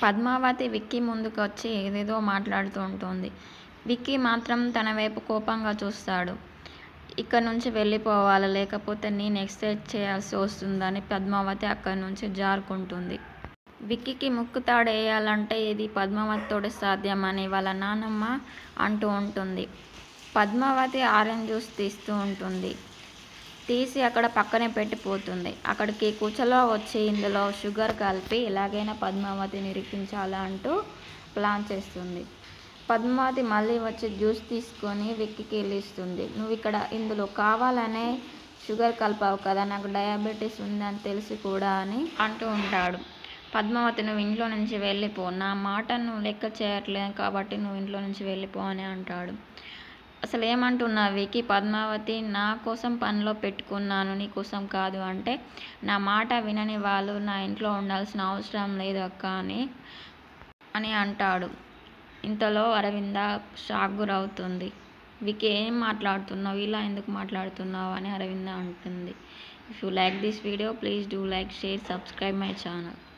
పద్మావతి విక్కీ ముందుకు వచ్చి ఏదేదో మాట్లాడుతూ ఉంటుంది విక్కీ మాత్రం తన వైపు కోపంగా చూస్తాడు ఇక్కడ నుంచి వెళ్ళిపోవాలి లేకపోతే నేను ఎక్సైజ్ చేయాల్సి వస్తుందని పద్మావతి అక్కడి నుంచి జారుకుంటుంది విక్కీకి ముక్కు తాడు వేయాలంటే ఇది పద్మావతితోటి సాధ్యమని వాళ్ళ నాన్నమ్మ అంటూ ఉంటుంది పద్మావతి ఆరెంజ్ జ్యూస్ తీస్తూ ఉంటుంది తీసి అక్కడ పక్కనే పెట్టిపోతుంది అక్కడికి కుచలో వచ్చి ఇందులో షుగర్ కలిపి ఎలాగైనా పద్మావతిని ఇరికించాలా అంటూ ప్లాన్ చేస్తుంది పద్మావతి మళ్ళీ వచ్చి జ్యూస్ తీసుకొని విక్కీకి ఇస్తుంది నువ్వు ఇక్కడ ఇందులో కావాలనే షుగర్ కలిపావు కదా నాకు డయాబెటీస్ ఉందని తెలిసి కూడా అని అంటూ ఉంటాడు పద్మావతి నువ్వు ఇంట్లో నుంచి వెళ్ళిపో నా మాట నువ్వు లెక్క చేయట్లేదు కాబట్టి నువ్వు ఇంట్లో నుంచి వెళ్ళిపో అని అంటాడు అసలు ఏమంటున్నావు వికి పద్మావతి నా కోసం పనిలో పెట్టుకున్నాను నీ కోసం కాదు అంటే నా మాట వినని వాళ్ళు నా ఇంట్లో ఉండాల్సిన అవసరం లేదు అక్క అని అని అంటాడు ఇంతలో అరవింద షాక్ గురవుతుంది వికి ఏం మాట్లాడుతున్నావు ఇలా ఎందుకు మాట్లాడుతున్నావు అని అరవింద అంటుంది if you like this video please do like share subscribe my channel